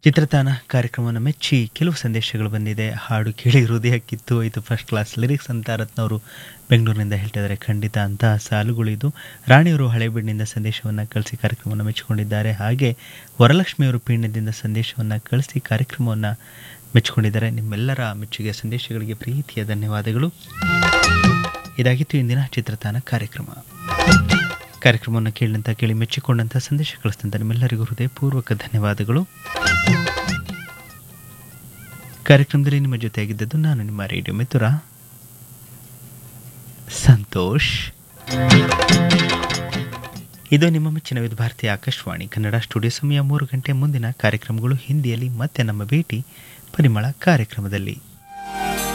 ಚಿತ್ರತಾನ ಕಾರ್ಯಕ್ರಮವನ್ನು ಮೆಚ್ಚಿ ಕೆಲವು ಸಂದೇಶಗಳು ಬಂದಿದೆ ಹಾಡು ಕೇಳಿ ಹೃದಯ ಕಿತ್ತು ಹೋಯಿತು ಫಸ್ಟ್ ಕ್ಲಾಸ್ ಲಿರಿಕ್ಸ್ ಅಂತ ರತ್ನವರು ಬೆಂಗಳೂರಿನಿಂದ ಹೇಳ್ತಿದ್ದಾರೆ ಖಂಡಿತ ಅಂತಹ ಸಾಲುಗಳಿದು ರಾಣಿಯವರು ಹಳೆಬೀಡಿನಿಂದ ಸಂದೇಶವನ್ನು ಕಳಿಸಿ ಕಾರ್ಯಕ್ರಮವನ್ನು ಮೆಚ್ಚಿಕೊಂಡಿದ್ದಾರೆ ಹಾಗೆ ವರಲಕ್ಷ್ಮಿಯವರು ಪೀಣ್ಯದಿಂದ ಸಂದೇಶವನ್ನು ಕಳಿಸಿ ಕಾರ್ಯಕ್ರಮವನ್ನು ಮೆಚ್ಚಿಕೊಂಡಿದ್ದಾರೆ ನಿಮ್ಮೆಲ್ಲರ ಮೆಚ್ಚುಗೆ ಸಂದೇಶಗಳಿಗೆ ಪ್ರೀತಿಯ ಧನ್ಯವಾದಗಳು ಇದಾಗಿತ್ತು ಇಂದಿನ ಚಿತ್ರತಾನ ಕಾರ್ಯಕ್ರಮ ಕಾರ್ಯಕ್ರಮವನ್ನು ಕೇಳಿದಂಥ ಕೇಳಿ ಮೆಚ್ಚಿಕೊಂಡಂಥ ಸಂದೇಶ ಕಳಿಸಿದಂಥ ನಿಮ್ಮೆಲ್ಲರಿಗೂ ಹೃದಯಪೂರ್ವಕ ಧನ್ಯವಾದಗಳು ಕಾರ್ಯಕ್ರಮದಲ್ಲಿ ನಿಮ್ಮ ಜೊತೆಯಾಗಿದ್ದದ್ದು ನಾನು ನಿಮ್ಮ ರೇಡಿಯೋ ಮಿತ್ರ ಸಂತೋಷ್ ಇದು ನಿಮ್ಮ ಮೆಚ್ಚಿನ ವಿಧ ಭಾರತೀಯ ಆಕಾಶವಾಣಿ ಕನ್ನಡ ಸ್ಟುಡಿಯೋ ಸಮಯ ಮೂರು ಗಂಟೆ ಮುಂದಿನ ಕಾರ್ಯಕ್ರಮಗಳು ಹಿಂದಿಯಲ್ಲಿ ಮತ್ತೆ ನಮ್ಮ ಭೇಟಿ ಪರಿಮಳ ಕಾರ್ಯಕ್ರಮದಲ್ಲಿ